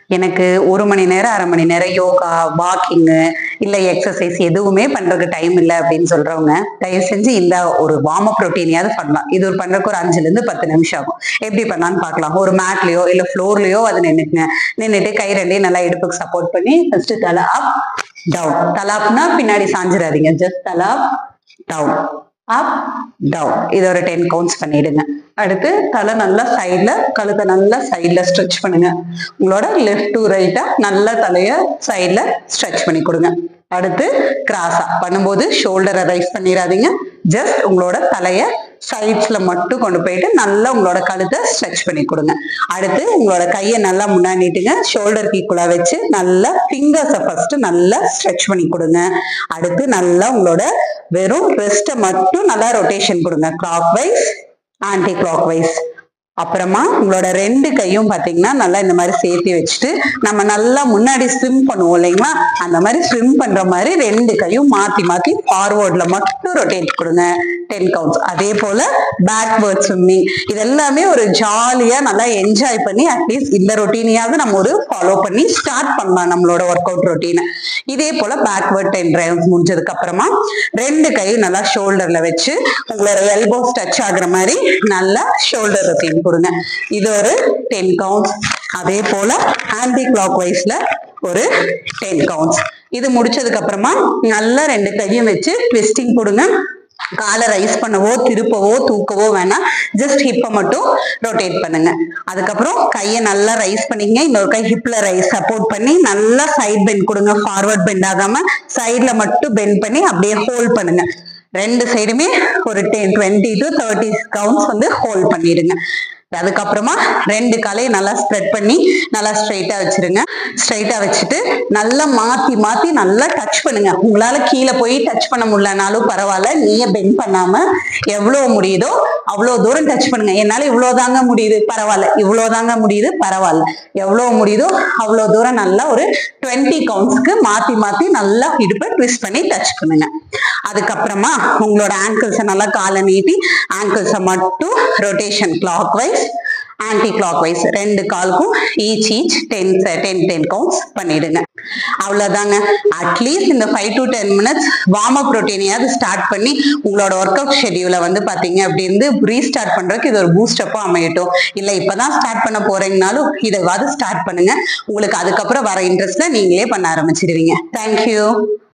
எனக்கு ஒரு மணி நேரம் அரை மணி நேரம் யோகா வாக்கிங்கு இல்லை எக்ஸசைஸ் எதுவுமே பண்றதுக்கு டைம் இல்லை அப்படின்னு சொல்றவங்க தயவு செஞ்சு இந்த ஒரு வார்ம் அப் ரொட்டீனையாவது பண்ணலாம் இது ஒரு பண்றதுக்கு ஒரு அஞ்சுல இருந்து பத்து நிமிஷம் ஆகும் எப்படி பண்ணலாம்னு பார்க்கலாம் ஒரு மேட்லயோ இல்ல ஃப்ளோர்லயோ அது நின்னுக்குங்க நின்னுட்டு கை ரெண்டையும் நல்லா இடுப்புக்கு சப்போர்ட் பண்ணி ஃபர்ஸ்ட் தலை அப் டவுன் தலாப்னா பின்னாடி சாஞ்சிடாதீங்க ஜஸ்ட் தலா டவுன் அப் டவுன் இது ஒரு டென் கவுண்ட்ஸ் பண்ணிடுங்க அடுத்து தலை நல்லா சைட்ல கழுத்தை நல்லா சைட்ல ஸ்ட்ரெச் பண்ணுங்க உங்களோட லெஃப்ட் டு ரைட்டா நல்லா தலைய சைட்ல ஸ்ட்ரெச் பண்ணி கொடுங்க அடுத்து கிராஸா பண்ணும்போது ஷோல்டரை ரைஸ் பண்ணிடாதீங்க ஜஸ்ட் உங்களோட தலைய சைட்ஸ்ல மட்டும் கொண்டு போயிட்டு நல்லா உங்களோட கழுத்தை ஸ்ட்ரெச் பண்ணி கொடுங்க அடுத்து உங்களோட கையை நல்லா முன்னாடிட்டுங்க ஷோல்டருக்கு ஈக்குவலா வச்சு நல்லா ஃபிங்கர்ஸை ஃபர்ஸ்ட் நல்லா ஸ்ட்ரெச் பண்ணி கொடுங்க அடுத்து நல்லா உங்களோட வெறும் ரெஸ்ட்டை மட்டும் நல்லா ரொட்டேஷன் கொடுங்க clockwise anticlockwise அப்புறமா உங்களோட ரெண்டு கையும் பாத்தீங்கன்னா நல்லா இந்த மாதிரி சேர்த்து வச்சுட்டு நம்ம நல்லா முன்னாடி ஸ்விம் பண்ணுவோம் இல்லைங்களா அந்த மாதிரி ஸ்விம் பண்ற மாதிரி ரெண்டு கையும் மாத்தி மாத்தி ஃபார்வர்ட்ல மட்டும் ரொட்டேட் கொடுங்க டென் கவுண்ட்ஸ் அதே போல பேக்வேர்ட் ஸ்விம்மிங் இது எல்லாமே ஒரு ஜாலியா நல்லா என்ஜாய் பண்ணி அட்லீஸ்ட் இந்த ரொட்டீனையாவது நம்ம ஒரு ஃபாலோ பண்ணி ஸ்டார்ட் பண்ணலாம் நம்மளோட ஒர்க் அவுட் ரொட்டீனை இதே போல பேக்வேர்ட் டென் ரவுண்ட்ஸ் முடிஞ்சதுக்கு அப்புறமா ரெண்டு கையும் நல்லா ஷோல்டர்ல வச்சு உங்களோட எல்போஸ் டச் ஆகுற மாதிரி நல்லா ஷோல்டர் ரொட்டீன் கொடுங்க இது ஒரு டென் கவுண்ட்ஸ் அதே போல ஆன்டி கிளாக் வைஸ்ல ஒரு டென் கவுண்ட்ஸ் இது முடிச்சதுக்கு அப்புறமா நல்லா ரெண்டு கையும் வச்சு ட்விஸ்டிங் கொடுங்க காலை ரைஸ் பண்ணவோ திருப்பவோ தூக்கவோ வேணாம் ஜஸ்ட் ஹிப்பை மட்டும் ரொட்டேட் பண்ணுங்க அதுக்கப்புறம் கையை நல்லா ரைஸ் பண்ணிக்கங்க இன்னொரு கை ஹிப்ல ரைஸ் சப்போர்ட் பண்ணி நல்லா சைட் பெண்ட் கொடுங்க ஃபார்வர்ட் பெண்ட் ஆகாம சைட்ல மட்டும் பெண்ட் பண்ணி அப்படியே ஹோல்ட் பண்ணுங்க ரெண்டு சைடுமே ஒரு ten twenty to thirty counts வந்து ஹோல்ட் பண்ணிடுங்க அதுக்கப்புறமா ரெண்டு காலையும் நல்லா ஸ்ப்ரெட் பண்ணி நல்லா ஸ்ட்ரைட்டா வச்சிருங்க ஸ்ட்ரைட்டா வச்சுட்டு நல்லா மாத்தி மாத்தி நல்லா டச் பண்ணுங்க உங்களால கீழே போய் டச் பண்ண முடியலனாலும் பரவாயில்ல நீங்க பெண்ட் பண்ணாம எவ்வளவு முடியுதோ அவ்வளவு தூரம் டச் பண்ணுங்க என்னால இவ்வளவு தாங்க முடியுது பரவாயில்ல இவ்வளவு தாங்க முடியுது பரவாயில்ல எவ்வளவு முடியுதோ அவ்வளவு தூரம் நல்லா ஒரு டுவெண்ட்டி கவுண்ட்ஸ்க்கு மாத்தி மாத்தி நல்லா இடுப்பை ட்விஸ்ட் பண்ணி டச் பண்ணுங்க அதுக்கப்புறமா உங்களோட ஆங்கிள்ஸை நல்லா காலை நீட்டி ஆங்கிள்ஸை மட்டும் rotation clockwise anticlockwise ரெண்டு காலுக்கும் each each ten ten ten counts பண்ணிடுங்க அவ்வளவுதாங்க அட்லீஸ்ட் இந்த five to ten minutes warm up ரொட்டீனையாவது ஸ்டார்ட் பண்ணி உங்களோட ஒர்க் அவுட் ஷெடியூலை வந்து பாத்தீங்க அப்படின்னு ரீஸ்டார்ட் பண்றதுக்கு இது ஒரு பூஸ்ட் அப்போ அமையட்டும் இல்ல இப்பதான் ஸ்டார்ட் பண்ண போறீங்கனாலும் இதைவாது ஸ்டார்ட் பண்ணுங்க உங்களுக்கு அதுக்கப்புறம் வர இன்ட்ரெஸ்ட்ல நீங்களே பண்ண ஆரம்பிச்சிடுவீங்க தேங்க்யூ